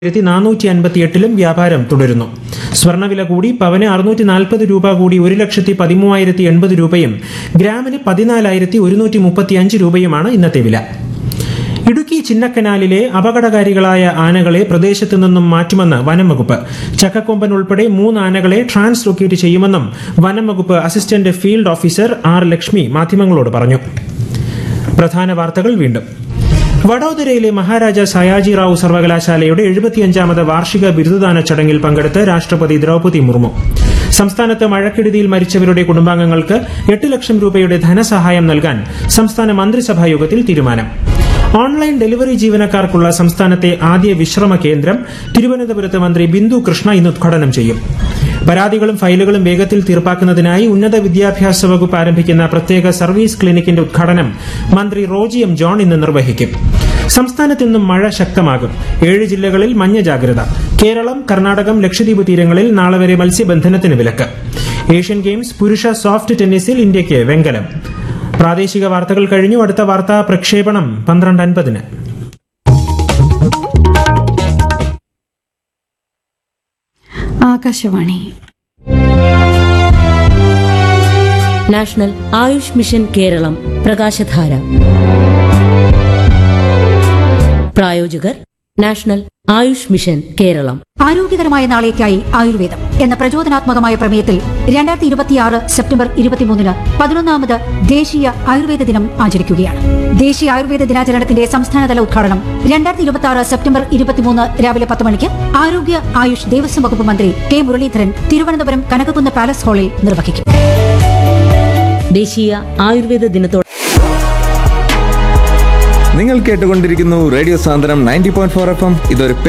ആയിരത്തി നാനൂറ്റി അൻപത്തി എട്ടിലും വ്യാപാരം തുടരുന്നു സ്വർണ്ണവില കൂടി പവന് അറുന്നൂറ്റി നാൽപ്പത് രൂപ കൂടി ഒരു ലക്ഷത്തി പതിമൂവായിരത്തി എൺപത് രൂപയും ഗ്രാമിന് പതിനാലായിരത്തി ഒരുന്നൂറ്റി മുപ്പത്തി അഞ്ച് രൂപയുമാണ് ഇന്നത്തെ വില ഇടുക്കി ചിന്നക്കനാലിലെ അപകടകാരികളായ ആനകളെ പ്രദേശത്തു നിന്നും മാറ്റുമെന്ന് വനം വകുപ്പ് ചക്കക്കൊമ്പൻ ഉൾപ്പെടെ മൂന്ന് ആനകളെ ട്രാൻസ്ലൊക്കേറ്റ് ചെയ്യുമെന്നും വനം വകുപ്പ് assistant field officer R Lakshmi മാധ്യമങ്ങളോട് പറഞ്ഞു പ്രധാന വാർത്തകൾ വീണ്ടും വഡോദരയിലെ മഹാരാജ സയാജി റാവു സർവകലാശാലയുടെ എഴുപത്തിയഞ്ചാമത് വാർഷിക ബിരുദദാന ചടങ്ങിൽ പങ്കെടുത്ത് രാഷ്ട്രപതി ദ്രൗപതി മുർമു സംസ്ഥാനത്ത് മഴക്കെടുതിയിൽ മരിച്ചവരുടെ കുടുംബാംഗങ്ങൾക്ക് എട്ട് ലക്ഷം രൂപയുടെ ധനസഹായം നൽകാൻ സംസ്ഥാന മന്ത്രിസഭാ യോഗത്തിൽ തീരുമാനം ഓൺലൈൻ ഡെലിവറി ജീവനക്കാർക്കുള്ള സംസ്ഥാനത്തെ ആദ്യ വിശ്രമ കേന്ദ്രം തിരുവനന്തപുരത്ത് മന്ത്രി ബിന്ദു കൃഷ്ണ ഇന്ന് ഉദ്ഘാടനം ചെയ്യും പരാതികളും ഫയലുകളും വേഗത്തിൽ തീർപ്പാക്കുന്നതിനായി ഉന്നത വിദ്യാഭ്യാസ വകുപ്പ് ആരംഭിക്കുന്ന പ്രത്യേക സർവീസ് ക്ലിനിക്കിന്റെ ഉദ്ഘാടനം മന്ത്രി റോജി എം ജോൺ ഇന്ന് നിർവഹിക്കും സംസ്ഥാനത്ത് ഇന്നും മഴ ശക്തമാകും ഏഴ് ജില്ലകളിൽ മഞ്ഞ ജാഗ്രത കേരളം കർണാടകം ലക്ഷദ്വീപ് തീരങ്ങളിൽ നാളെ വരെ മത്സ്യബന്ധനത്തിന് വിലക്ക് ഏഷ്യൻ ഗെയിംസ് പുരുഷ സോഫ്റ്റ് ടെന്നീസിൽ ഇന്ത്യയ്ക്ക് വെങ്കലം പ്രാദേശിക വാർത്തകൾ കഴിഞ്ഞു അടുത്ത വാർത്താ പ്രക്ഷേപണം പന്ത്രണ്ട് അൻപതിന് ആകാശവാണി നാഷണൽ ആയുഷ് മിഷൻ കേരളം പ്രകാശധാര പ്രായോജകർ നാഷണൽ ആയുഷ് മിഷൻ കേരളം ആരോഗ്യകരമായ നാളേക്കായി ആയുർവേദം എന്ന പ്രചോദനാത്മകമായ പ്രമേയത്തിൽ രണ്ടായിരത്തി ഇരുപത്തിയാറ് സെപ്റ്റംബർ ഇരുപത്തിമൂന്നിന് പതിനൊന്നാമത് ദേശീയ ആയുർവേദ ദിനം ആചരിക്കുകയാണ് ദേശീയ ആയുർവേദ ദിനാചരണത്തിന്റെ സംസ്ഥാനതല ഉദ്ഘാടനം രണ്ടായിരത്തി ഇരുപത്തി ആറ് സെപ്റ്റംബർ ഇരുപത്തിമൂന്ന് രാവിലെ പത്ത് മണിക്ക് ആരോഗ്യ ആയുഷ് ദേവസ്വം വകുപ്പ് മന്ത്രി കെ മുരളീധരൻ തിരുവനന്തപുരം കനകക്കുന്ന് പാലസ് ഹാളിൽ നിർവഹിക്കും ദേശീയ ആയുർവേദ ദിനത്തോട് നിങ്ങൾ കേട്ടുകൊണ്ടിരിക്കുന്നു radio Sandram ninety point four F M ഇതൊരു